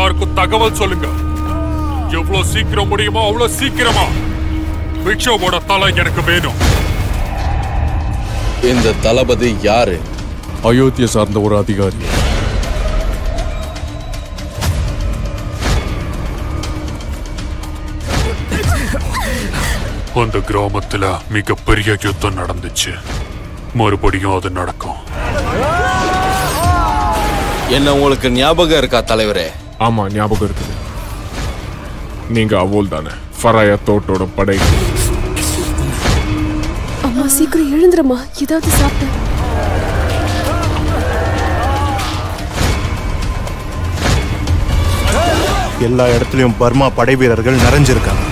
எல்லாருக்கும் தகவல் சொல்லுங்க எவ்வளவு சீக்கிரம் முடியுமோ அவ்வளவு சீக்கிரமா விக்ஷோவோட தலை எனக்கு வேணும் இந்த தளபதி யாரு அயோத்தியை சார்ந்த ஒரு அதிகாரி அந்த கிராமத்துல மிகப்பெரிய யுத்தம் நடந்துச்சு மறுபடியும் அது நடக்கும் என்ன உங்களுக்கு ஞாபகம் இருக்கா தலைவரே ஆமா ஞாபகம் இருக்குது நீங்க அவோல் தானே ஃபராயா தோட்டோட படை அம்மா சீக்கிரம் எழுந்துருமா ஏதாவது சாப்பிட்ட எல்லா இடத்துலயும் பர்மா படை வீரர்கள் நிறைஞ்சிருக்காங்க